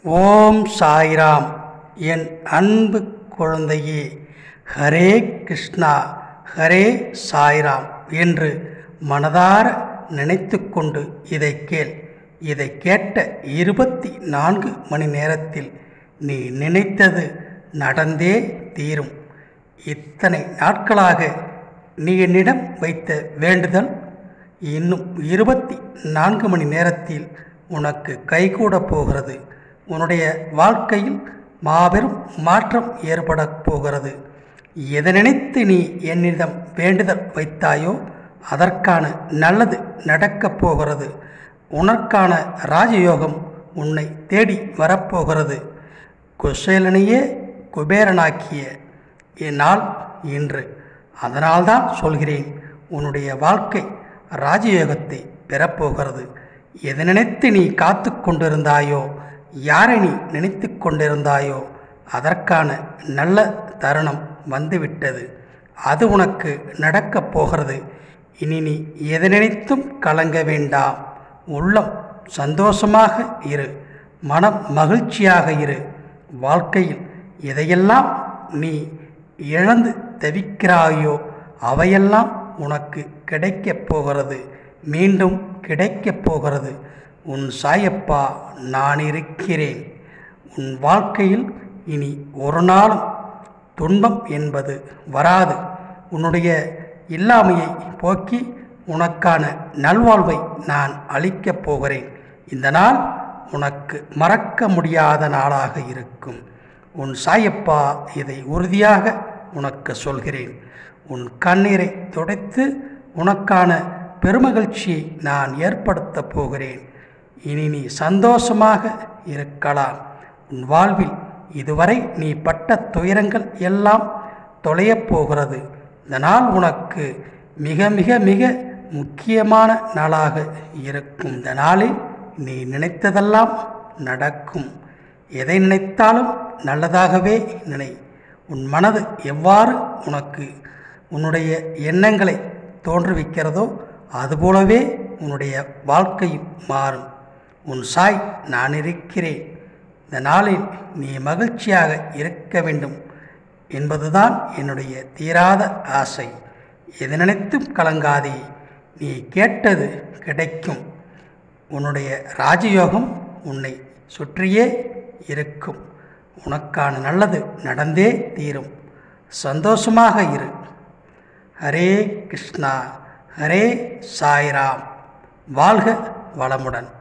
ஓம் சாய்ராம் என் அன்பு குழந்தையே ஹரே கிருஷ்ணா ஹரே சாய்ராம் என்று மனதார நினைத்து கொண்டு இதை கேள் இதை கேட்ட இருபத்தி நான்கு மணி நேரத்தில் நீ நினைத்தது நடந்தே தீரும் இத்தனை நாட்களாக நீ என்னிடம் வைத்த வேண்டுதல் இன்னும் இருபத்தி நான்கு மணி நேரத்தில் உனக்கு கைகூடப் போகிறது உன்னுடைய வாழ்க்கையில் மாபெரும் மாற்றம் ஏற்படப் போகிறது எதை நினைத்து நீ என்னிடம் வேண்டுதல் வைத்தாயோ அதற்கான நல்லது நடக்கப் போகிறது உனக்கான ராஜயோகம் உன்னை தேடி வரப்போகிறது குசேலனையே குபேரனாக்கிய இந்நாள் இன்று அதனால்தான் சொல்கிறேன் உன்னுடைய வாழ்க்கை ராஜயோகத்தை பெறப்போகிறது எதை நினைத்து நீ காத்து கொண்டிருந்தாயோ யாரை நீ நினைத்து கொண்டிருந்தாயோ அதற்கான நல்ல தருணம் வந்துவிட்டது அது உனக்கு நடக்கப் போகிறது இனி நீ எதை நினைத்தும் கலங்க வேண்டாம் உள்ளம் சந்தோஷமாக இரு மனம் மகிழ்ச்சியாக இரு வாழ்க்கையில் எதையெல்லாம் நீ இழந்து தவிக்கிறாயோ அவையெல்லாம் உனக்கு கிடைக்கப் போகிறது மீண்டும் கிடைக்கப் போகிறது உன் சாயப்பா நான் இருக்கிறேன் உன் வாழ்க்கையில் இனி ஒரு நாளும் துன்பம் என்பது வராது உன்னுடைய இல்லாமையை போக்கி உனக்கான நல்வாழ்வை நான் அளிக்கப் போகிறேன் இந்த நாள் உனக்கு மறக்க முடியாத நாளாக இருக்கும் உன் சாயப்பா இதை உறுதியாக உனக்கு சொல்கிறேன் உன் கண்ணீரை துடைத்து உனக்கான பெருமகிழ்ச்சியை நான் ஏற்படுத்தப் போகிறேன் இனி நீ சந்தோஷமாக இருக்கலாம் உன் வாழ்வில் இதுவரை நீ பட்ட துயரங்கள் எல்லாம் தொலையப் போகிறது இந்த நாள் உனக்கு மிக மிக மிக முக்கியமான நாளாக இருக்கும் இந்த நாளில் நீ நினைத்ததெல்லாம் நடக்கும் எதை நினைத்தாலும் நல்லதாகவே நினை உன் மனது எவ்வாறு உனக்கு உன்னுடைய எண்ணங்களை தோன்றுவிக்கிறதோ அதுபோலவே உன்னுடைய வாழ்க்கையும் மாறும் உன் சாய் நான் இருக்கிறேன் இந்த நாளில் நீ மகிழ்ச்சியாக இருக்க வேண்டும் என்பதுதான் என்னுடைய தீராத ஆசை எது நினைத்தும் கலங்காதே நீ கேட்டது கிடைக்கும் உன்னுடைய ராஜயோகம் உன்னை சுற்றியே இருக்கும் உனக்கான நல்லது நடந்தே தீரும் சந்தோஷமாக இரு ஹரே கிருஷ்ணா ஹரே சாய்ராம் வாழ்க வளமுடன்